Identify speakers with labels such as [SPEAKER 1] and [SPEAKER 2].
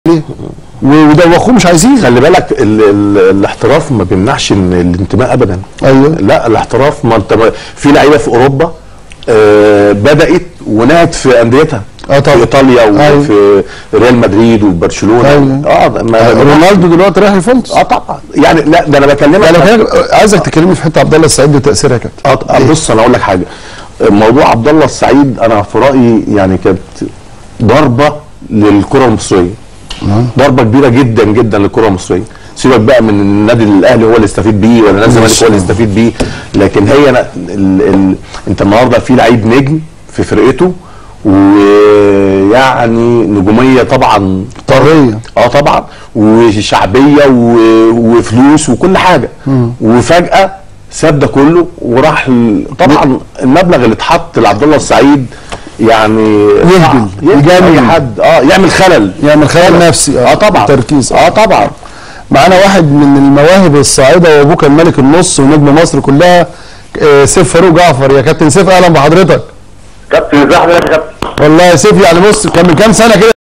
[SPEAKER 1] ليه وده واخوه مش عايزين
[SPEAKER 2] خلي بالك ال ال الاحتراف ما بيمنعش إن الانتماء ابدا
[SPEAKER 1] ايوه
[SPEAKER 2] لا الاحتراف ما انت ما- في لعيبه في اوروبا آه بدات ونهت في انديتها
[SPEAKER 1] اه طبعا.
[SPEAKER 2] في ايطاليا
[SPEAKER 1] أيوة.
[SPEAKER 2] وفي ريال مدريد وبرشلونه
[SPEAKER 1] أيوة.
[SPEAKER 2] اه ما ما-
[SPEAKER 1] رونالدو دلوقتي رايح الفونتس
[SPEAKER 2] اه طبعا يعني لا ده انا بكلمك
[SPEAKER 1] يعني كان عايزك تكلمني في حته عبد الله السعيد وتاثيرها كابتن
[SPEAKER 2] اه طبعاً. بص انا اقول لك حاجه موضوع عبد الله السعيد انا في رايي يعني كانت ضربه للكره المصريه ضربه كبيره جدا جدا للكره المصريه سيبك بقى من النادي الاهلي هو اللي استفيد بيه ولا نادي الزمالك هو اللي استفيد بيه لكن هي أنا ال ال انت النهارده في لعيب نجم في فرقته ويعني نجوميه طبعا
[SPEAKER 1] طريه
[SPEAKER 2] اه طبعا وشعبيه و- وفلوس وكل حاجه وفجاه ساب ده كله وراح ال- طبعا المبلغ اللي اتحط لعبد الله السعيد يعني
[SPEAKER 1] يهبل،
[SPEAKER 2] يهبل اي
[SPEAKER 1] يجنن.
[SPEAKER 2] حد اه يعمل خلل
[SPEAKER 1] يعمل خيال نفسي
[SPEAKER 2] اه طبعا
[SPEAKER 1] تركيز
[SPEAKER 2] اه طبعا
[SPEAKER 1] معانا واحد من المواهب الصاعده وابوه كان ملك النص ونجم مصر كلها آه، سيف فاروق جعفر يا كابتن سيف اهلا بحضرتك
[SPEAKER 3] كابتن ازي حضرتك يا كابتن
[SPEAKER 1] والله يا سيف يعني بص كان من كام سنه كده